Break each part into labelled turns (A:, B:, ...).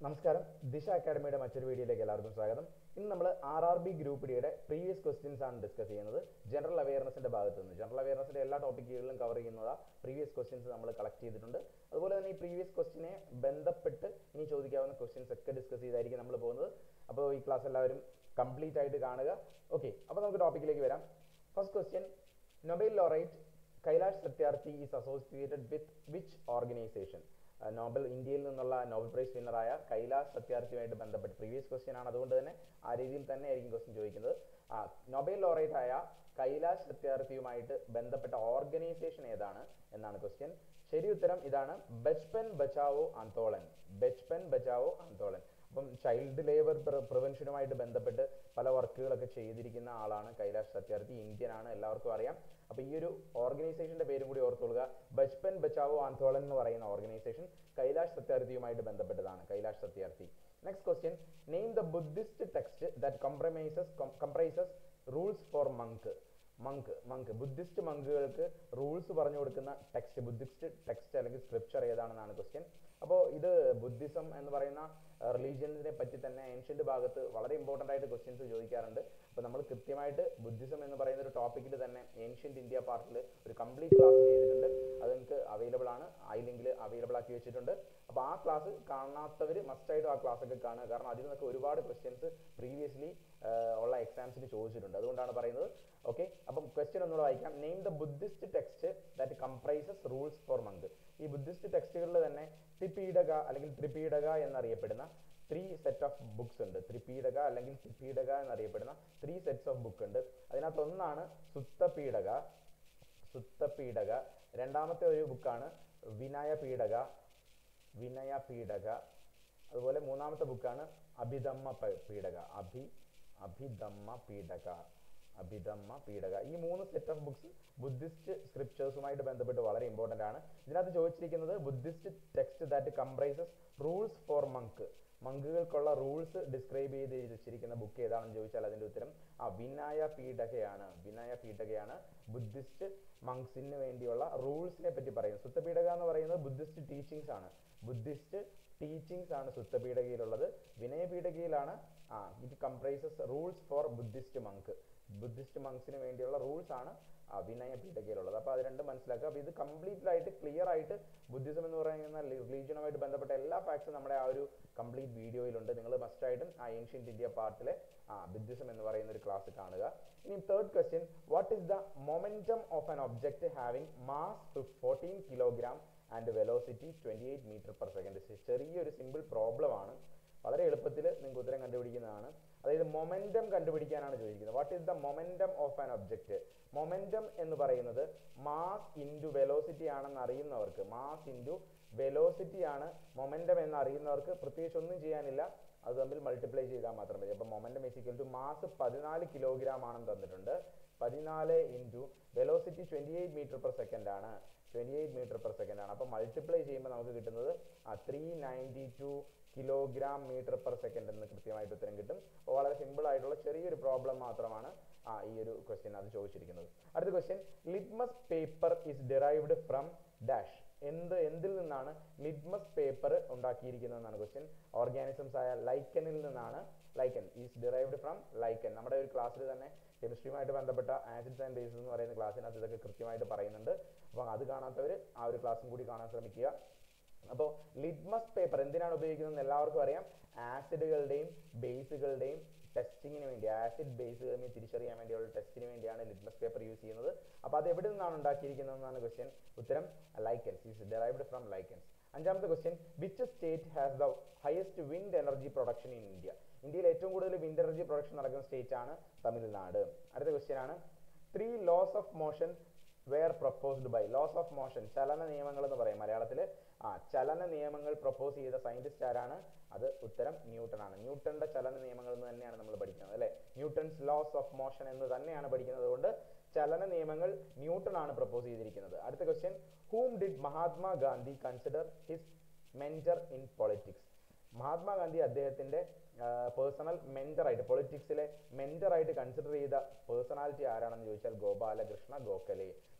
A: നമസ്കാരം ദിശ അക്കാഡമിയുടെ മറ്റൊരു വീഡിയോയിലേക്ക് എല്ലാവർക്കും സ്വാഗതം ഇന്ന് നമ്മൾ ആർ ആർ ബി ഗ്രൂപ്പ് ഡിയുടെ പ്രീവിയസ് ക്വസ്റ്റ്യൻസ് ആണ് ഡിസ്കസ് ചെയ്യുന്നത് ജനറൽ അവയർനെസിന്റെ ഭാഗത്ത് നിന്ന് ജനറൽ അവയർനെസിന്റെ എല്ലാ ടോപ്പിക്കുകളിലും കവർ ചെയ്യുന്നത് പ്രീവിയസ് ക്വസ്റ്റ്യൻസ് നമ്മൾ കളക്ട് ചെയ്തിട്ടുണ്ട് അതുപോലെ തന്നെ ഈ പ്രീവിയസ് ക്വസ്റ്റിനെ ബന്ധപ്പെട്ട് ഇനി ചോദിക്കാവുന്ന ക്വസ്റ്റ്യൻസ് ഒക്കെ ഡിസ്കസ് ചെയ്തായിരിക്കും നമ്മൾ പോകുന്നത് അപ്പോൾ ഈ ക്ലാസ് എല്ലാവരും കംപ്ലീറ്റ് ആയിട്ട് കാണുക ഓക്കെ അപ്പോൾ നമുക്ക് ടോപ്പിക്കിലേക്ക് വരാം first question Nobel laureate Kailash Satyarthi is associated with which organisation Nobel ഇന്ത്യയിൽ നിന്നുള്ള നോബൽ പ്രൈസ് വിന്നറായ കൈലാഷ് സത്യാർത്ഥിയുമായിട്ട് ബന്ധപ്പെട്ട് പ്രീവിയസ് ക്വസ്റ്റ്യൻ ആണ് അതുകൊണ്ട് തന്നെ ആ രീതിയിൽ തന്നെ ആയിരിക്കും ക്വസ്റ്റ്യൻ ചോദിക്കുന്നത് ആ നൊബേൽ ലോറേറ്റ് ആയ കൈലാഷ് സത്യാർത്ഥിയുമായിട്ട് ബന്ധപ്പെട്ട ഓർഗനൈസേഷൻ ഏതാണ് എന്നാണ് ക്വസ്റ്റ്യൻ ശരി ഉത്തരം ഇതാണ് ബച്പൻ ബച്ചാവോ ആന്തോളൻ ബച്പൻ ബച്ചാവോ ആന്തോളൻ അപ്പം ചൈൽഡ് ലേബർ പ്രിവെൻഷനുമായിട്ട് ബന്ധപ്പെട്ട് പല വർക്കുകളൊക്കെ ചെയ്തിരിക്കുന്ന ആളാണ് കൈലാഷ് സത്യാർത്ഥി ഇന്ത്യൻ ആണ് എല്ലാവർക്കും അറിയാം അപ്പൊ ഈ ഒരു ഓർഗനൈസേഷന്റെ പേരും കൂടി ഓർത്തുകൊള്ളുക ബച്പൻ ബച്ചാവോ ആന്തോളൻ എന്ന് പറയുന്ന ഓർഗനൈസേഷൻ കൈലാഷ് സത്യാർത്ഥിയുമായിട്ട് ബന്ധപ്പെട്ടതാണ് Kailash Satyarthi next question name the Buddhist text that compromises comprises rules for monk monk monk Buddhist മങ്കുകൾക്ക് റൂൾസ് പറഞ്ഞു കൊടുക്കുന്ന ടെക്സ്റ്റ് ബുദ്ധിസ്റ്റ് ടെക്സ്റ്റ് അല്ലെങ്കിൽ സ്ക്രിപ്ചർ ഏതാണെന്നാണ് ക്വസ്റ്റ്യൻ അപ്പോൾ ഇത് ബുദ്ധിസം എന്ന് പറയുന്ന റിലീജിയൻസിനെ പറ്റി തന്നെ ഏൻഷ്യന്റ് ഭാഗത്ത് വളരെ ഇമ്പോർട്ടൻ്റ് ആയിട്ട് ക്വസ്റ്റ്യൻസ് ചോദിക്കാറുണ്ട് അപ്പോൾ നമ്മൾ കൃത്യമായിട്ട് ബുദ്ധിസം എന്ന് പറയുന്ന ഒരു ടോപ്പിക്കിൽ തന്നെ ഏൻഷ്യന്റ് ഇന്ത്യ പാർട്ടിൽ ഒരു കംപ്ലീറ്റ് ക്ലാസ് ചെയ്തിട്ടുണ്ട് അത് നിങ്ങൾക്ക് അവൈലബിൾ ആണ് ഐ ലിങ്കിൽ അവൈലബിൾ ആക്കി വെച്ചിട്ടുണ്ട് അപ്പോൾ ആ ക്ലാസ് കാണാത്തവർ മസ്റ്റായിട്ട് ആ ക്ലാസ് ഒക്കെ കാണുക കാരണം അതിൽ നിന്നൊക്കെ ഒരുപാട് ക്വസ്റ്റ്യൻസ് പ്രീവിയസ്ലി ഉള്ള എക്സാംസിന് ചോദിച്ചിട്ടുണ്ട് അതുകൊണ്ടാണ് പറയുന്നത് ഓക്കെ അപ്പം ക്വസ്റ്റ്യൻ ഒന്നുകൂടെ വായിക്കാം name the Buddhist text that comprises rules for monk ഈ ബുദ്ധിസ്റ്റ് ടെക്സ്റ്റുകളിൽ തന്നെ ത്രിപീഡക അല്ലെങ്കിൽ ത്രിപീഡക എന്നറിയപ്പെടുന്ന ത്രീ സെറ്റ് ഓഫ് ബുക്സ് ഉണ്ട് ത്രിപീഡക അല്ലെങ്കിൽ ത്രിപീഡക എന്നറിയപ്പെടുന്ന ത്രീ സെറ്റ്സ് ഓഫ് ബുക്ക് ഉണ്ട് അതിനകത്ത് ഒന്നാണ് സുത്തപീഡക സുത്തപീഡക രണ്ടാമത്തെ ഒരു ബുക്കാണ് വിനയ പീഡക വിനയ പീഡക അതുപോലെ മൂന്നാമത്തെ ബുക്കാണ് അഭിധമ്മ പീഡക അഭി അഭിധമ്മ പീഡക അഭിധമ്മ പീഡക ഈ മൂന്ന് സെറ്റ് ഓഫ് ബുക്സ് ബുദ്ധിസ്റ്റ് സ്ക്രിപ്റ്റേഴ്സുമായിട്ട് ബന്ധപ്പെട്ട് വളരെ ഇമ്പോർട്ടൻ്റ് ആണ് ഇതിനകത്ത് ചോദിച്ചിരിക്കുന്നത് Buddhist text that comprises rules for monk മങ്കുകൾക്കുള്ള റൂൾസ് ഡിസ്ക്രൈബ് ചെയ്ത് വെച്ചിരിക്കുന്ന ബുക്ക് ഏതാണെന്ന് ചോദിച്ചാൽ അതിന്റെ ഉത്തരം ആ വിനയ പീഡകയാണ് വിനയ പീഡകയാണ് ബുദ്ധിസ്റ്റ് മങ്സിന് വേണ്ടിയുള്ള റൂൾസിനെ പറ്റി പറയുന്നത് സുത്തപീഡക എന്ന് പറയുന്നത് ബുദ്ധിസ്റ്റ് ടീച്ചിങ്സ് ആണ് ബുദ്ധിസ്റ്റ് ടീച്ചിങ്സ് ആണ് സുത്തപീഡകയിലുള്ളത് വിനയപീഡകയിലാണ് ആ it comprises rules for Buddhist monk Buddhist മങ്സിന് വേണ്ടിയുള്ള റൂൾസ് ആണ് ആ വിനയ പീഠകയിലുള്ളത് അപ്പോൾ അത് രണ്ടും മനസ്സിലാക്കുക അപ്പോൾ ഇത് കംപ്ലീറ്റ് ആയിട്ട് ക്ലിയർ ആയിട്ട് ബുദ്ധിസം എന്ന് പറയുന്ന റിലീജിയനുമായിട്ട് ബന്ധപ്പെട്ട എല്ലാ ഫാക്ട്സും നമ്മുടെ ആ ഒരു കംപ്ലീറ്റ് വീഡിയോയിലുണ്ട് നിങ്ങൾ മസ്റ്റായിട്ടും ആ ഏൻഷ്യൻറ്റ് ഇന്ത്യ പാർട്ടിലെ ആ ബുദ്ധിസം എന്ന് പറയുന്ന ഒരു ക്ലാസ് കാണുക ഇനി third question what is the momentum of an object having mass fourteen kilogram and velocity twenty eight metre per second ചെറിയൊരു സിമ്പിൾ പ്രോബ്ലം ആണ് വളരെ എളുപ്പത്തിൽ നിങ്ങൾക്ക് ഉത്തരം കണ്ടുപിടിക്കുന്നതാണ് അതായത് മൊമെന്റം കണ്ടുപിടിക്കാനാണ് ചോദിക്കുന്നത് what is the momentum of an object momentum എന്ന് പറയുന്നത് മാസ് ഇൻറ്റു വെലോസിറ്റി ആണെന്ന് അറിയുന്നവർക്ക് മാസ് ഇൻറ്റു വെലോസിറ്റി ആണ് മൊമെന്റം എന്ന് അറിയുന്നവർക്ക് പ്രത്യേകിച്ച് ഒന്നും ചെയ്യാനില്ല അത് തമ്മിൽ മൾട്ടിപ്ലൈ ചെയ്താൽ മാത്രം മതി അപ്പോൾ മൊമെന്റം ഈക്വൽ ടു മാസ് പതിനാല് കിലോഗ്രാം ആണെന്ന് തന്നിട്ടുണ്ട് പതിനാല് into velocity twenty eight metre per second ആണ് twenty eight metre per second ആണ് അപ്പോൾ മൾട്ടിപ്ലൈ ചെയ്യുമ്പോൾ നമുക്ക് കിട്ടുന്നത് ആ three ninety two kilogram metre per second എന്ന് കൃത്യമായിട്ട് ഉത്തരം കിട്ടും അപ്പോൾ വളരെ സിമ്പിൾ ആയിട്ടുള്ള ചെറിയൊരു പ്രോബ്ലം മാത്രമാണ് ആ ഈ ഒരു ക്വസ്റ്റ്യൻ അത് ചോദിച്ചിരിക്കുന്നത് അടുത്ത question litmus paper is derived from dash എന്ത് എന്തിൽ നിന്നാണ് ലിറ്റ്മസ് പേപ്പർ ഉണ്ടാക്കിയിരിക്കുന്നതെന്നാണ് ക്വസ്റ്റ്യൻ ഓർഗാനിസംസ് ആയ ലൈക്കനിൽ നിന്നാണ് lichen is derived from lichen നമ്മുടെ ഒരു ക്ലാസ്സിൽ തന്നെ കെമിസ്ട്രിയുമായിട്ട് ബന്ധപ്പെട്ട ആസിഡ്സ് ആൻഡ് ബേസസ് എന്ന് പറയുന്ന ക്ലാസ്സിനകത്ത് ഇതൊക്കെ കൃത്യമായിട്ട് പറയുന്നുണ്ട് അപ്പോൾ അത് കാണാത്തവർ ആ ഒരു ക്ലാസ്സും കൂടി കാണാൻ ശ്രമിക്കുക അപ്പോൾ ലിറ്റ്മസ് പേപ്പർ എന്തിനാണ് ഉപയോഗിക്കുന്നത് എല്ലാവർക്കും അറിയാം ആസിഡുകളുടെയും ബേസുകളുടെയും ടെസ്റ്റിങ്ങിന് വേണ്ടി ആസിഡ് ബേസ് തമ്മിൽ തിരിച്ചറിയാൻ വേണ്ടിയുള്ള ടെസ്റ്റിന് വേണ്ടിയാണ് ലിറ്റ്മസ് പേപ്പർ യൂസ് ചെയ്യുന്നത് അപ്പോൾ അത് എവിടെ നിന്നാണ് ഉണ്ടാക്കിയിരിക്കുന്നതെന്നാണ് ക്വസ്റ്റ്യൻ ഉത്തരം lichens is derived from lichens അഞ്ചാമത്തെ question which state has the highest wind energy production in India ഇന്ത്യയിൽ ഏറ്റവും കൂടുതൽ വിൻഡ് എനർജി പ്രൊഡക്ഷൻ നടക്കുന്ന സ്റ്റേറ്റ് ആണ് തമിഴ്നാട് അടുത്ത ക്വസ്റ്റ്യൻ ആണ് three laws of motion were proposed by laws of motion ചലന നിയമങ്ങൾ എന്ന് പറയും മലയാളത്തിൽ ആ ചലന നിയമങ്ങൾ പ്രപ്പോസ് ചെയ്ത സയന്റിസ്റ്റ് ആരാണ് അത് ഉത്തരം ന്യൂട്ടൺ ആണ് ന്യൂട്ടന്റെ ചലന നിയമങ്ങൾ എന്ന് തന്നെയാണ് നമ്മൾ പഠിക്കുന്നത് അല്ലെ ന്യൂട്ടൺസ് ലോസ് ഓഫ് മോഷൻ എന്ന് തന്നെയാണ് പഠിക്കുന്നത് കൊണ്ട് ചലന നിയമങ്ങൾ ന്യൂട്ടൺ ആണ് പ്രപ്പോസ് ചെയ്തിരിക്കുന്നത് അടുത്ത question whom did Mahatma Gandhi consider his mentor in politics Mahatma Gandhi അദ്ദേഹത്തിന്റെ പേഴ്സണൽ മെന്ററായിട്ട് പൊളിറ്റിക്സിലെ മെന്ററായിട്ട് കൺസിഡർ ചെയ്ത പേഴ്സണാലിറ്റി ആരാണെന്ന് ചോദിച്ചാൽ ഗോപാലകൃഷ്ണ ഗോഖലെ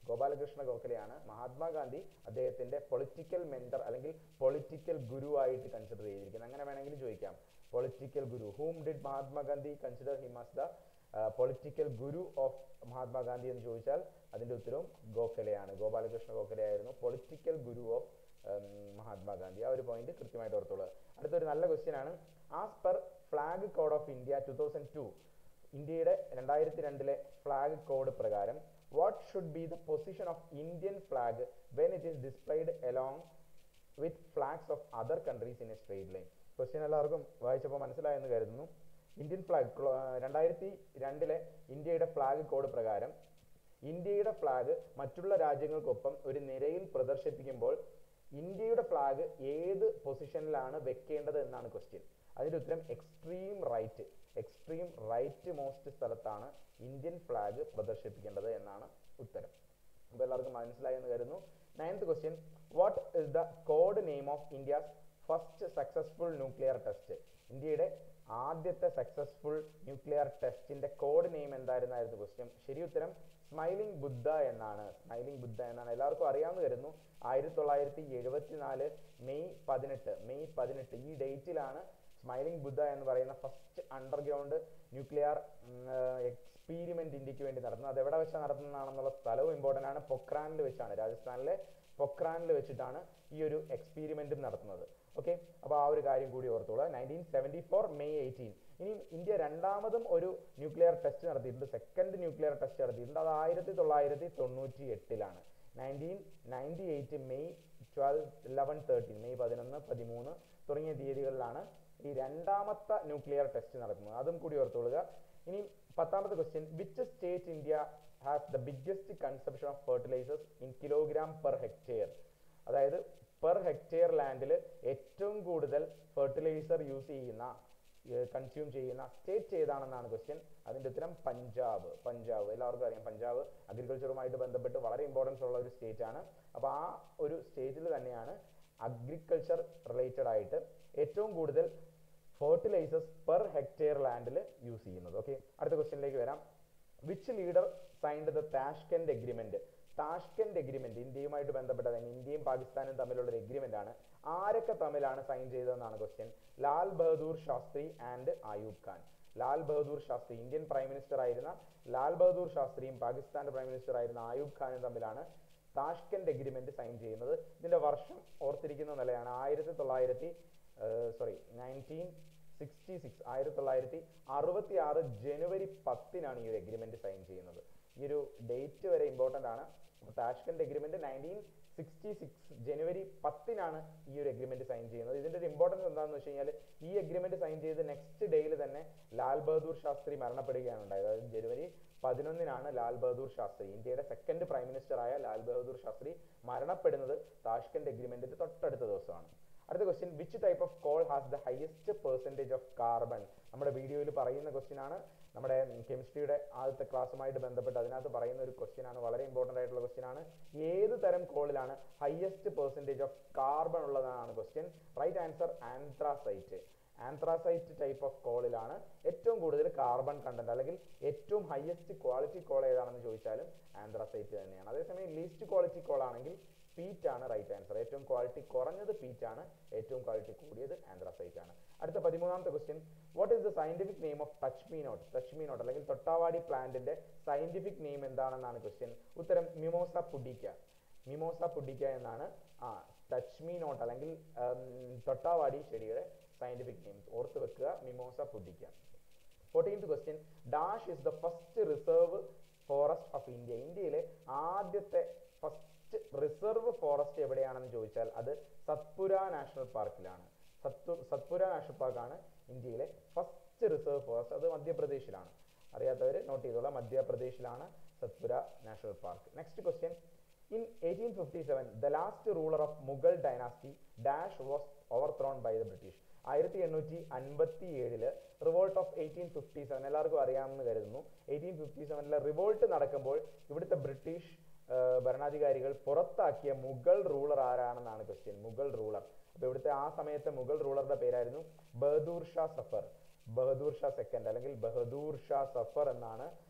A: ഗോപാലകൃഷ്ണ ഗോഖലെയാണ് മഹാത്മാഗാന്ധി അദ്ദേഹത്തിന്റെ പൊളിറ്റിക്കൽ മെന്റർ അല്ലെങ്കിൽ പൊളിറ്റിക്കൽ ഗുരു ആയിട്ട് കൺസിഡർ ചെയ്തിരിക്കുന്നത് അങ്ങനെ വേണമെങ്കിൽ ചോദിക്കാം political guru whom did Mahatma Gandhi consider him as the political guru of Mahatma Gandhi എന്ന് ചോദിച്ചാൽ അതിന്റെ ഉത്തരവും ഗോഖലെയാണ് ഗോപാലകൃഷ്ണ ഗോഖലെ ആയിരുന്നു പൊളിറ്റിക്കൽ ഗുരു ഓഫ് മഹാത്മാഗാന്ധി ആ ഒരു പോയിന്റ് കൃത്യമായിട്ട് ഓർത്തോളുക അടുത്തൊരു നല്ല ക്വസ്റ്റ്യൻ ആണ് as per flag code of India two thousand two ഇന്ത്യയുടെ രണ്ടായിരത്തി രണ്ടിലെ ഫ്ലാഗ് കോഡ് പ്രകാരം what should be the position of Indian flag when it is displayed along with flags of other countries in a straight line question എല്ലാവർക്കും വായിച്ചപ്പോൾ മനസ്സിലായെന്ന് കരുതുന്നു Indian flag രണ്ടായിരത്തി രണ്ടിലെ ഇന്ത്യയുടെ ഫ്ലാഗ് കോഡ് പ്രകാരം ഇന്ത്യയുടെ ഫ്ലാഗ് മറ്റുള്ള രാജ്യങ്ങൾക്കൊപ്പം ഒരു നിരയിൽ പ്രദർശിപ്പിക്കുമ്പോൾ ഇന്ത്യയുടെ ഫ്ലാഗ് ഏത് പൊസിഷനിലാണ് വെക്കേണ്ടത് എന്നാണ് ക്വസ്റ്റ്യൻ അതിന്റെ ഉത്തരം extreme right extreme right most സ്ഥലത്താണ് ഇന്ത്യൻ ഫ്ലാഗ് പ്രദർശിപ്പിക്കേണ്ടത് എന്നാണ് ഉത്തരം അപ്പോൾ എല്ലാവർക്കും മനസ്സിലായി എന്ന് കരുതുന്നു ninth question what is the code name of India's first successful nuclear test ഇന്ത്യയുടെ ആദ്യത്തെ സക്സസ്ഫുൾ ന്യൂക്ലിയർ ടെസ്റ്റിന്റെ കോഡ് നെയിം എന്തായിരുന്നായിരുന്നു ക്വസ്റ്റ്യൻ ശരി ഉത്തരം സ്മൈലിംഗ് ബുദ്ധ എന്നാണ് സ്മൈലിംഗ് ബുദ്ധ എന്നാണ് എല്ലാവർക്കും അറിയാവുന്ന വരുന്നു ആയിരത്തി തൊള്ളായിരത്തി എഴുപത്തിനാല് മെയ് പതിനെട്ട് മെയ് പതിനെട്ട് ഈ ഡേറ്റിലാണ് സ്മൈലിംഗ് ബുദ്ധ എന്ന് പറയുന്ന ഫസ്റ്റ് അണ്ടർഗ്രൗണ്ട് ന്യൂക്ലിയർ എക്സ്പീരിമെന്റ് ഇന്ത്യക്ക് വേണ്ടി നടത്തുന്നത് അത് എവിടെ വെച്ചാണ് നടത്തുന്നതാണെന്നുള്ള സ്ഥലവും ഇമ്പോർട്ടൻ്റ് ആണ് പൊക്രാനിൽ വെച്ചാണ് രാജസ്ഥാനിലെ പൊക്രാനിൽ വെച്ചിട്ടാണ് ഈ ഒരു എക്സ്പീരിമെന്റും നടത്തുന്നത് ഓക്കെ അപ്പോൾ ആ ഒരു കാര്യം കൂടി ഓർത്തോളൂ nineteen seventy four May eighteen ഇനി ഇന്ത്യ രണ്ടാമതും ഒരു ന്യൂക്ലിയർ ടെസ്റ്റ് നടത്തിയിട്ടുണ്ട് സെക്കൻഡ് ന്യൂക്ലിയർ ടെസ്റ്റ് നടത്തിയിട്ടുണ്ട് അത് ആയിരത്തി തൊള്ളായിരത്തി തൊണ്ണൂറ്റി എട്ടിലാണ് nineteen ninety eight May twelve eleven thirteen May പതിനൊന്ന് പതിമൂന്ന് തുടങ്ങിയ തീയതികളിലാണ് ഈ രണ്ടാമത്തെ ന്യൂക്ലിയർ ടെസ്റ്റ് നടക്കുന്നത് അതും കൂടി ഓർത്തോളുക ഇനി പത്താമത്തെ question which state India has the biggest consumption of fertilisers in kilogram per hectare അതായത് പെർ ഹെക്ടെയർ ലാൻഡിൽ ഏറ്റവും കൂടുതൽ ഫെർട്ടിലൈസർ യൂസ് ചെയ്യുന്ന കൺസ്യൂം ചെയ്യുന്ന സ്റ്റേറ്റ് ഏതാണെന്നാണ് ക്വസ്റ്റ്യൻ അതിന്റെ ഉത്തരം പഞ്ചാബ് പഞ്ചാബ് എല്ലാവർക്കും അറിയാം പഞ്ചാബ് അഗ്രികൾച്ചറുമായിട്ട് ബന്ധപ്പെട്ട് വളരെ ഇമ്പോർട്ടൻസ് ഉള്ള ഒരു സ്റ്റേറ്റ് ആണ് അപ്പോൾ ആ ഒരു സ്റ്റേറ്റിൽ തന്നെയാണ് അഗ്രികൾച്ചർ റിലേറ്റഡ് ആയിട്ട് ഏറ്റവും കൂടുതൽ ഫെർട്ടിലൈസേഴ്സ് പെർ ഹെക്ടെയർ ലാൻഡിൽ യൂസ് ചെയ്യുന്നത് ഓക്കെ അടുത്ത ക്വസ്റ്റ്യനിലേക്ക് വരാം which leader signed the Tashkent agreement Tashkent agreement ഇന്ത്യയുമായിട്ട് ബന്ധപ്പെട്ട തന്നെ ഇന്ത്യയും പാകിസ്ഥാനും തമ്മിലുള്ള ഒരു എഗ്രിമെന്റ് ആണ് ആരൊക്കെ തമ്മിലാണ് സൈൻ ചെയ്തതെന്നാണ് question Lal Bahadur Shastri and Ayub Khan Lal Bahadur Shastri Indian prime minister ആയിരുന്ന ലാൽ ബഹദൂർ ശാസ്ത്രിയും പാകിസ്ഥാന്റെ പ്രൈം മിനിസ്റ്റർ ആയിരുന്ന ആയൂബ് ഖാനും തമ്മിലാണ് താഷ്കൻഡ് എഗ്രിമെന്റ് സൈൻ ചെയ്യുന്നത് ഇതിന്റെ വർഷം ഓർത്തിരിക്കുന്ന നിലയാണ് ആയിരത്തി തൊള്ളായിരത്തി സോറി നയൻറ്റീൻ സിക്സ്റ്റി സിക്സ് ആയിരത്തി തൊള്ളായിരത്തി അറുപത്തി ആറ് ജനുവരി പത്തിനാണ് ഈ ഒരു എഗ്രിമെന്റ് സൈൻ ചെയ്യുന്നത് ഈ ഒരു ഡേറ്റ് വരെ ഇമ്പോർട്ടന്റ് ആണ് Tashkent agreement nineteen sixty six ജനുവരി പത്തിനാണ് ഈ ഒരു എഗ്രിമെന്റ് സൈൻ ചെയ്യുന്നത് ഇതിന്റെ ഒരു ഇമ്പോർട്ടൻസ് എന്താണെന്ന് വെച്ച് കഴിഞ്ഞാൽ ഈ എഗ്രിമെന്റ് സൈൻ ചെയ്ത് നെക്സ്റ്റ് ഡേയിൽ തന്നെ ലാൽ ബഹദൂർ ശാസ്ത്രി മരണപ്പെടുകയാണ് ഉണ്ടായത് അതായത് ജനുവരി പതിനൊന്നിനാണ് ലാൽ ബഹദൂർ ശാസ്ത്രി ഇന്ത്യയുടെ സെക്കൻഡ് പ്രൈം മിനിസ്റ്റർ ആയ ലാൽ ബഹദൂർ ശാസ്ത്രി മരണപ്പെടുന്നത് താഷ്കൻഡ് എഗ്രിമെന്റിന്റെ തൊട്ടടുത്ത ദിവസമാണ് അടുത്ത question which type of coal has the highest percentage of carbon നമ്മുടെ വീഡിയോയിൽ പറയുന്ന ക്വസ്റ്റ്യൻ ആണ് നമ്മുടെ കെമിസ്ട്രിയുടെ ആദ്യത്തെ ക്ലാസ്സുമായിട്ട് ബന്ധപ്പെട്ട് അതിനകത്ത് പറയുന്ന ഒരു ക്വസ്റ്റ്യൻ ആണ് വളരെ ഇമ്പോർട്ടൻ്റ് ആയിട്ടുള്ള ക്വസ്റ്റ്യൻ ആണ് ഏത് തരം കോളിലാണ് ഹയസ്റ്റ് പെർസെൻറ്റേജ് ഓഫ് കാർബൺ ഉള്ളതാണ് question right answer anthracite anthracite type of കോളിലാണ് ഏറ്റവും കൂടുതൽ കാർബൺ കണ്ടന്റ് അല്ലെങ്കിൽ ഏറ്റവും ഹയസ്റ്റ് ക്വാളിറ്റി കോൾ ഏതാണെന്ന് ചോദിച്ചാലും ആന്ത്രാസൈറ്റ് തന്നെയാണ് അതേസമയം ലീസ്റ്റ് ക്വാളിറ്റി കോൾ ആണെങ്കിൽ പീറ്റ് ആണ് റൈറ്റ് ആൻസർ ഏറ്റവും ക്വാളിറ്റി കുറഞ്ഞത് പീറ്റ് ആണ് ഏറ്റവും ക്വാളിറ്റി കൂടിയത് ആന്ത്രാസൈറ്റ് ആണ് അടുത്ത പതിമൂന്നാമത്തെ question what is the scientific name of touch me not touch me not അല്ലെങ്കിൽ തൊട്ടാവാടി പ്ലാന്റിന്റെ സയന്റിഫിക് നെയിം എന്താണെന്നാണ് ക്വസ്റ്റ്യൻ ഉത്തരം മിമോസ പുഡിക്ക മിമോസ പുഡിക്ക എന്നാണ് ആ ടച്ച് മീ നോട്ട് അല്ലെങ്കിൽ തൊട്ടാവാടി ചെടിയുടെ സയന്റിഫിക് നെയിം ഓർത്ത് വെക്കുക mimosa pudica fourteenth question dash is the first reserve forest of India ഇന്ത്യയിലെ ആദ്യത്തെ ഫസ്റ്റ് റിസർവ് ഫോറസ്റ്റ് എവിടെയാണെന്ന് ചോദിച്ചാൽ അത് സത്പുര നാഷണൽ പാർക്കിലാണ് സത്പു സത്പുര നാഷണൽ പാർക്കാണ് ഇന്ത്യയിലെ ഫസ്റ്റ് റിസർവ് ഫോറസ്റ്റ് അത് മധ്യപ്രദേശിലാണ് അറിയാത്തവർ നോട്ട് ചെയ്തോളാം മധ്യപ്രദേശിലാണ് Satpura national park next question in eighteen fifty seven the last ruler of Mughal dynasty dash was overthrown by the British ആയിരത്തി എണ്ണൂറ്റി അൻപത്തി ഏഴില് revolt of eighteen fifty seven എല്ലാവർക്കും അറിയാമെന്ന് കരുതുന്നു എയ്റ്റീൻ ഫിഫ്റ്റി സെവനിലെ റിവോൾട്ട് നടക്കുമ്പോൾ ഇവിടുത്തെ ബ്രിട്ടീഷ് ഭരണാധികാരികൾ പുറത്താക്കിയ മുഗൾ റൂളർ ആരാണെന്നാണ് ക്വസ്റ്റ്യൻ മുഗൾ റൂളർ അപ്പൊ ഇവിടുത്തെ ആ സമയത്തെ മുഗൾ റൂളറുടെ പേരായിരുന്നു ബഹദൂർ ഷാ സഫർ ബഹദൂർ ഷാ സെക്കൻഡ് അല്ലെങ്കിൽ ബഹദൂർ ഷാ സഫർ എന്നാണ്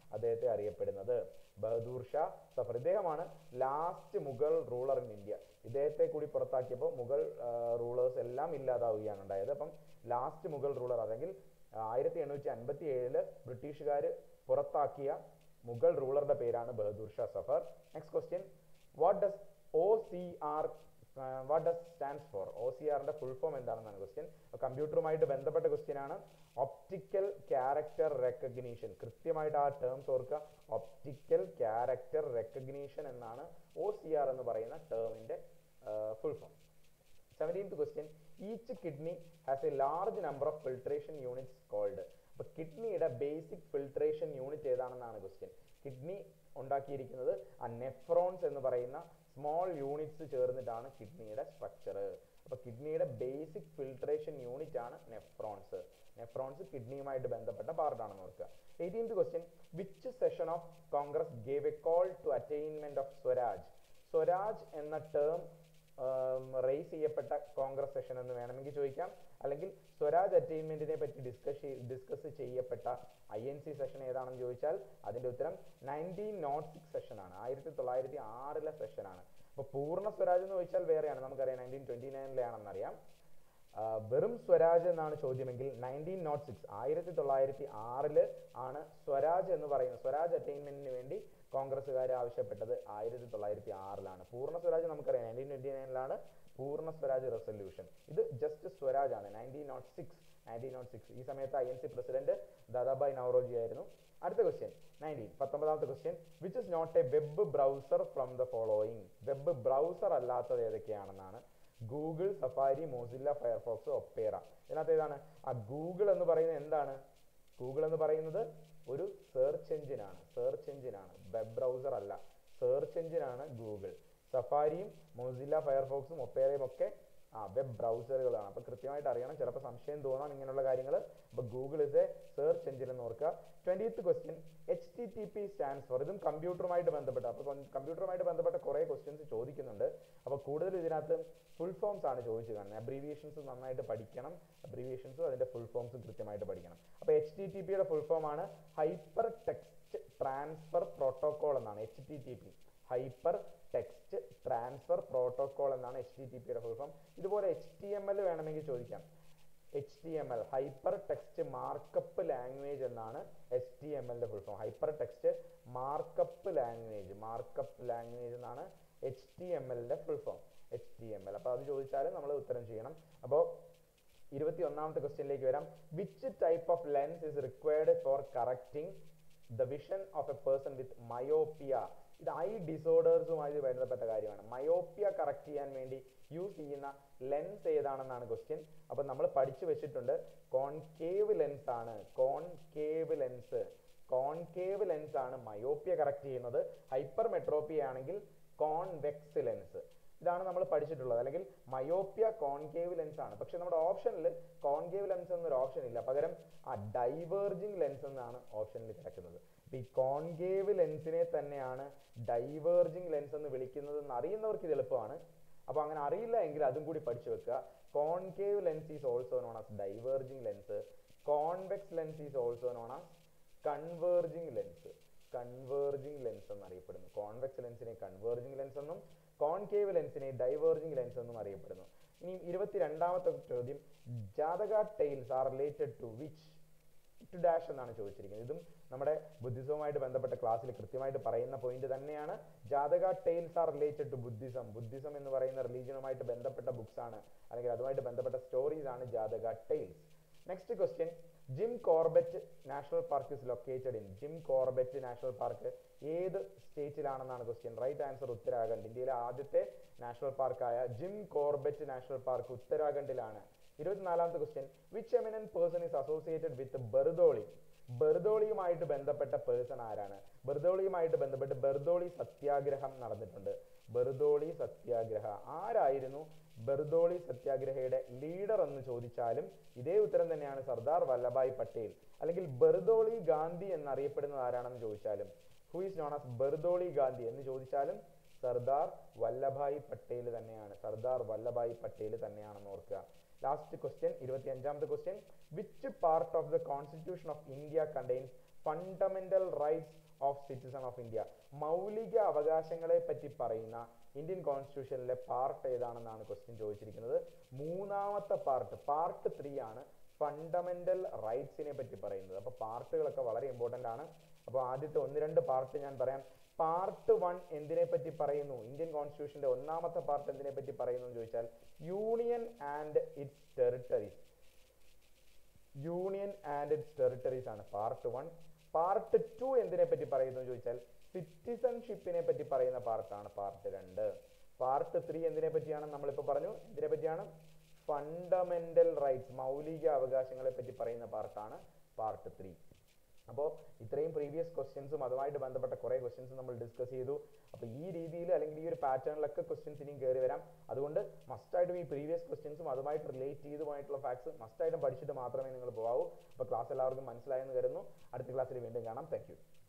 A: അദ്ദേഹത്തെ അറിയപ്പെടുന്നത് ബഹദൂർ ഷാ സഫർ ഇദ്ദേഹമാണ് last Mughal ruler in India ഇദ്ദേഹത്തെ കൂടി പുറത്താക്കിയപ്പോൾ മുഗൾ റൂളേഴ്സ് എല്ലാം ഇല്ലാതാവുകയാണ് ഉണ്ടായത് അപ്പം ലാസ്റ്റ് മുഗൾ റൂളർ അല്ലെങ്കിൽ ആയിരത്തി എണ്ണൂറ്റി അൻപത്തി ഏഴില് ബ്രിട്ടീഷുകാർ പുറത്താക്കിയ മുഗൾ റൂളറുടെ പേരാണ് Bahadur Shah Zafar next question what does O C R what does stands for O C ആറിന്റെ ഫുൾ ഫോം എന്താണെന്നാണ് ക്വസ്റ്റ്യൻ കമ്പ്യൂട്ടറുമായിട്ട് ബന്ധപ്പെട്ട ക്വസ്റ്റ്യൻ ആണ് ഒപ്റ്റിക്കൽ ക്യാരക്ടർ റെക്കഗ്നീഷൻ കൃത്യമായിട്ട് ആ ടേംസ് ഓർക്കുക ഒപ്റ്റിക്കൽ ക്യാരക്ടർ റെക്കഗ്നീഷൻ എന്നാണ് ഒ സി ആർ എന്ന് പറയുന്ന ടേമിന്റെ full form seventeenth question each kidney has a large number of filtration units called അപ്പൊ കിഡ്നിയുടെ ബേസിക് ഫിൽട്രേഷൻ യൂണിറ്റ് ഏതാണെന്നാണ് ക്വസ്റ്റ്യൻ കിഡ്നി ഉണ്ടാക്കിയിരിക്കുന്നത് ആ നെഫ്രോൺസ് എന്ന് പറയുന്ന സ്മോൾ യൂണിറ്റ്സ് ചേർന്നിട്ടാണ് കിഡ്നിയുടെ സ്ട്രക്ചർ അപ്പൊ കിഡ്നിയുടെ ബേസിക് ഫിൽട്രേഷൻ യൂണിറ്റ് ആണ് നെഫ്രോൺസ് നെഫ്രോൺസ് കിഡ്നിയുമായിട്ട് ബന്ധപ്പെട്ട പാർട്ടാണെന്ന് ഓർക്കുക eighteenth question which session of Congress gave a call to attainment of swaraj swaraj എന്ന ടേം റേസ് ചെയ്യപ്പെട്ട കോൺഗ്രസ് സെഷൻ എന്ന് വേണമെങ്കിൽ ചോദിക്കാം അല്ലെങ്കിൽ സ്വരാജ് അറ്റൈൻമെന്റിനെ പറ്റി ഡിസ്കസ് ഡിസ്കസ് ചെയ്യപ്പെട്ട ഐ എൻ സി സെഷൻ ഏതാണെന്ന് ചോദിച്ചാൽ അതിന്റെ ഉത്തരം നയൻറ്റീൻ നോട്ട് സിക്സ് സെഷൻ ആണ് ആയിരത്തി തൊള്ളായിരത്തി ആറിലെ സെഷൻ ആണ് അപ്പൊ പൂർണ്ണ സ്വരാജ് എന്ന് ചോദിച്ചാൽ വേറെയാണ് നമുക്കറിയാം നയൻറ്റീൻ ട്വന്റി നയനിലാണെന്നറിയാം വെറും സ്വരാജ് എന്നാണ് ചോദ്യമെങ്കിൽ നയൻറ്റീൻ നോട്ട് സിക്സ് ആയിരത്തി തൊള്ളായിരത്തി ആറില് ആണ് സ്വരാജ് എന്ന് പറയുന്നത് സ്വരാജ് അറ്റൈൻമെന്റിന് വേണ്ടി കോൺഗ്രസ്സുകാർ ആവശ്യപ്പെട്ടത് ആയിരത്തി തൊള്ളായിരത്തി ആറിലാണ് പൂർണ്ണ സ്വരാജ് നമുക്കറിയാം നയൻറ്റീൻ ട്വന്റി നയനിലാണ് പൂർണ്ണ സ്വരാജ് റെസൊല്യൂഷൻ ഇത് ജസ്റ്റ് സ്വരാജ് ആണ് nineteen nought six nineteen nought six ഈ സമയത്ത് I N C president Dadabhai Naoroji ആയിരുന്നു അടുത്ത ക്വസ്റ്റ്യൻ നയൻറ്റീൻ പത്തൊമ്പതാമത്തെ question which is not a web browser from the following web browser അല്ലാത്തത് ഏതൊക്കെയാണെന്നാണ് Google Safari Mozilla Firefox Opera ഇതിനകത്ത് ഏതാണ് ആ ഗൂഗിൾ എന്ന് പറയുന്നത് എന്താണ് ഗൂഗിൾ എന്ന് പറയുന്നത് ഒരു സെർച്ച് എഞ്ചിൻ ആണ് സെർച്ച് എഞ്ചിൻ ആണ് വെബ് ബ്രൗസർ അല്ല സെർച്ച് എഞ്ചിൻ ആണ് ഗൂഗിൾ സഫാരിയും മോസില്ല ഫയർഫോക്സും ഒപ്പേറയും ഒക്കെ ആ വെബ് ബ്രൗസറുകളാണ് അപ്പൊ കൃത്യമായിട്ട് അറിയണം ചിലപ്പോൾ സംശയം തോന്നാം ഇങ്ങനെയുള്ള കാര്യങ്ങൾ അപ്പൊ Google is a search engine എന്ന് ഓർക്കുക ട്വന്റിയത്ത് question H T T P stands for ഇതും കമ്പ്യൂട്ടറുമായിട്ട് ബന്ധപ്പെട്ട അപ്പൊ കമ്പ്യൂട്ടറുമായിട്ട് ബന്ധപ്പെട്ട കുറെ ക്വസ്റ്റ്യൻസ് ചോദിക്കുന്നുണ്ട് അപ്പൊ കൂടുതൽ ഇതിനകത്ത് ഫുൾ ഫോംസ് ആണ് ചോദിച്ചു കാണുന്നത് അബ്രീവിയേഷൻസ് നന്നായിട്ട് പഠിക്കണം അബ്രീവിയേഷൻസും അതിന്റെ ഫുൾ ഫോംസും കൃത്യമായിട്ട് പഠിക്കണം അപ്പൊ എച്ച് ടി ടി പിയുടെ ഫുൾ ഫോം ആണ് ഹൈപ്പർ ടെക്സ്റ്റ് ട്രാൻസ്ഫർ പ്രോട്ടോകോൾ എന്നാണ് H T T P hyper text transfer protocol എന്നാണ് എച്ച് ടി ടി പിയുടെ ഫുൾ ഫോം ഇതുപോലെ എച്ച് ടി എം എൽ വേണമെങ്കിൽ ചോദിക്കാം H T M L hyper text markup language എന്നാണ് H T M എല്ലിന്റെ full form hyper text markup language markup language എന്നാണ് H T M എല്ലിന്റെ full form H T M L അപ്പൊ അത് ചോദിച്ചാലും നമ്മൾ ഉത്തരം ചെയ്യണം അപ്പോൾ ഇരുപത്തി ഒന്നാമത്തെ ക്വസ്റ്റ്യനിലേക്ക് വരാം which type of lens is required for correcting the vision of a person with myopia ഇത് ഐ ഡിസോർഡേഴ്സുമായി ബന്ധപ്പെട്ട കാര്യമാണ് മയോപ്പിയ കറക്റ്റ് ചെയ്യാൻ വേണ്ടി യൂസ് ചെയ്യുന്ന ലെൻസ് ഏതാണെന്നാണ് ക്വസ്റ്റ്യൻ അപ്പൊ നമ്മൾ പഠിച്ചു വെച്ചിട്ടുണ്ട് കോൺകേവ് ലെൻസ് ആണ് കോൺകേവ് ലെൻസ് കോൺകേവ് ലെൻസ് ആണ് മയോപ്പിയ കറക്റ്റ് ചെയ്യുന്നത് ഹൈപ്പർ മെട്രോപ്പിയ ആണെങ്കിൽ കോൺവെക്സ് ലെൻസ് ഇതാണ് നമ്മൾ പഠിച്ചിട്ടുള്ളത് അല്ലെങ്കിൽ മയോപ്പിയ കോൺകേവ് ലെൻസ് ആണ് പക്ഷെ നമ്മുടെ ഓപ്ഷനിൽ കോൺകേവ് ലെൻസ് എന്നൊരു ഓപ്ഷൻ ഇല്ല പകരം ആ ഡൈവേർജിങ് ലെൻസ് എന്നാണ് ഓപ്ഷനിൽ കിടക്കുന്നത് ഈ കോൺകേവ് ലെൻസിനെ തന്നെയാണ് ഡൈവേർജിങ് ലെൻസ് എന്ന് വിളിക്കുന്നത് എന്ന് അറിയുന്നവർക്ക് ഇത് എളുപ്പമാണ് അപ്പൊ അങ്ങനെ അറിയില്ല എങ്കിൽ അതും കൂടി പഠിച്ചു വെക്കുക concave lens is also known as diverging lens convex lens is also known as converging lens converging lens എന്നറിയപ്പെടുന്നു കോൺവെക്സ് ലെൻസിനെ കൺവേർജിങ് ലെൻസ് എന്നും കോൺകേവ് ലെൻസിനെ ഡൈവേർജിങ് ലെൻസ് എന്നും അറിയപ്പെടുന്നു ഇനി ഇരുപത്തിരണ്ടാമത്തെ ചോദ്യം Jataka tales are related to which to dash എന്നാണ് ചോദിച്ചിരിക്കുന്നത് ഇതും നമ്മുടെ ബുദ്ധിസവുമായിട്ട് ബന്ധപ്പെട്ട ക്ലാസ്സിൽ കൃത്യമായിട്ട് പറയുന്ന പോയിന്റ് തന്നെയാണ് Jataka tales are related to Buddhism Buddhism എന്ന് പറയുന്ന റിലീജിയനുമായിട്ട് ബന്ധപ്പെട്ട ബുക്സ് ആണ് അല്ലെങ്കിൽ അതുമായിട്ട് ബന്ധപ്പെട്ട സ്റ്റോറീസ് ആണ് Jataka tales next question Jim Corbett national park is located in Jim Corbett national park ഏത് സ്റ്റേറ്റിലാണെന്നാണ് ക്വസ്റ്റ്യൻ റൈറ്റ് ആൻസർ ഉത്തരാഖണ്ഡ് ഇന്ത്യയിലെ ആദ്യത്തെ നാഷണൽ പാർക്കായ ജിം കോർബറ്റ് നാഷണൽ പാർക്ക് ഉത്തരാഖണ്ഡിലാണ് ഇരുപത്തിനാലാമത്തെ question which eminent person is associated with Bardoli ബെർദോളിയുമായിട്ട് ബന്ധപ്പെട്ട പേഴ്സൺ ആരാണ് ബെർദോളിയുമായിട്ട് ബന്ധപ്പെട്ട് ബെർദോളി സത്യാഗ്രഹം നടന്നിട്ടുണ്ട് ബെർദോളി സത്യാഗ്രഹ ആരായിരുന്നു ബെർദോളി സത്യാഗ്രഹയുടെ ലീഡർ എന്ന് ചോദിച്ചാലും ഇതേ ഉത്തരം തന്നെയാണ് സർദാർ വല്ലഭായ് പട്ടേൽ അല്ലെങ്കിൽ ബെർദോളി ഗാന്ധി എന്നറിയപ്പെടുന്നത് ആരാണെന്ന് ചോദിച്ചാലും who is known as Bardoli Gandhi എന്ന് ചോദിച്ചാലും സർദാർ വല്ലഭായ് പട്ടേൽ തന്നെയാണ് സർദാർ വല്ലഭായ് പട്ടേൽ തന്നെയാണെന്ന് ഓർക്കുക ലാസ്റ്റ് ക്വസ്റ്റ്യൻ ഇരുപത്തി അഞ്ചാമത്തെ question which part of the constitution of India contains fundamental rights of citizen of India മൗലിക അവകാശങ്ങളെ പറ്റി പറയുന്ന ഇന്ത്യൻ കോൺസ്റ്റിറ്റ്യൂഷനിലെ പാർട്ട് ഏതാണെന്നാണ് ക്വസ്റ്റ്യൻ ചോദിച്ചിരിക്കുന്നത് മൂന്നാമത്തെ പാർട്ട് പാർട്ട് ത്രീ ആണ് ഫണ്ടമെന്റൽ റൈറ്റ്സിനെ പറ്റി പറയുന്നത് അപ്പൊ പാർട്ടുകളൊക്കെ വളരെ ഇമ്പോർട്ടന്റ് ആണ് അപ്പോൾ ആദ്യത്തെ ഒന്ന് രണ്ട് പാർട്ട് ഞാൻ പറയാം പാർട്ട് വൺ എന്തിനെ പറ്റി പറയുന്നു ഇന്ത്യൻ കോൺസ്റ്റിറ്റ്യൂഷന്റെ ഒന്നാമത്തെ പാർട്ട് എന്തിനെ പറ്റി പറയുന്നു എന്ന് ചോദിച്ചാൽ union and its territories union and its territories ആണ് പാർട്ട് വൺ പാർട്ട് ടു എന്തിനെ പറ്റി പറയുന്നു എന്ന് ചോദിച്ചാൽ സിറ്റിസൺഷിപ്പിനെ പറ്റി പറയുന്ന പാർട്ടാണ് പാർട്ട് രണ്ട് പാർട്ട് ത്രീ എന്തിനെ പറ്റിയാണ് നമ്മളിപ്പോൾ പറഞ്ഞു എന്തിനെ പറ്റിയാണ് ഫണ്ടമെന്റൽ റൈറ്റ്സ് മൗലിക അവകാശങ്ങളെ പറ്റി പറയുന്ന പാർട്ടാണ് പാർട്ട് ത്രീ അപ്പോൾ ഇത്രയും പ്രീവിയസ് ക്വസ്റ്റ്യൻസും അതുമായിട്ട് ബന്ധപ്പെട്ട കുറേ ക്വസ്റ്റ്യൻസ് നമ്മൾ ഡിസ്കസ് ചെയ്തു അപ്പോൾ ഈ രീതിയിൽ അല്ലെങ്കിൽ ഈ ഒരു പാറ്റേണിലൊക്കെ ക്വസ്റ്റ്യൻസ് ഇനിയും കയറി വരാം അതുകൊണ്ട് മസ്റ്റായിട്ടും ഈ പ്രീവിയസ് ക്വസ്റ്റ്യൻസും അതുമായിട്ട് റിലേറ്റ് ചെയ്തുമായിട്ടുള്ള ഫാക്ട്സ് മസ്റ്റായിട്ടും പഠിച്ചിട്ട് മാത്രമേ നിങ്ങൾ പോകാവൂ അപ്പോൾ ക്ലാസ് എല്ലാവർക്കും മനസ്സിലായെന്ന് കരുതുന്നു അടുത്ത ക്ലാസ്സിൽ വീണ്ടും കാണാം താങ്ക്